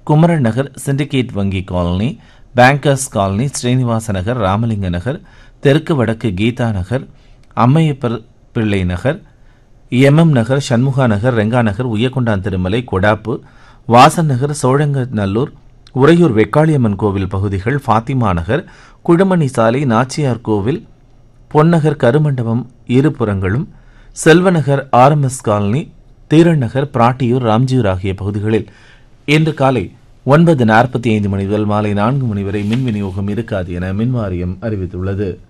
Kumaran Nagar syndicate வங்கி colony bankers colony Srinivasa Nagar Ramalinga Nagar தெற்கு வடக்கு கீதா நகர் அம்மையப்பர் பிள்ளை நகர் எம்எம் நகர் சண்முகா நகர் ரெங்கா நகர் உய்யக்கொண்டான் திருமலை கொடாப்பு வாசன் நகர் சோழங்கநல்லூர் உறையூர் வெக்காளியம்மன் கோவில் பகுதிகள் ஃபாத்திமா நகர் குழுமணி சாலை நாச்சியார் கோவில் பொன்னகர் கருமண்டபம் இருபுறங்களும் செல்வநகர் ஆர்எம்எஸ் காலனி தீரன் நகர் பிராட்டியூர் ராம்ஜியூர் ஆகிய பகுதிகளில் இன்று காலை ஒன்பது நாற்பத்தி ஐந்து மணி முதல் மாலை நான்கு மணி வரை மின் விநியோகம் இருக்காது என மின்வாரியம் அறிவித்துள்ளது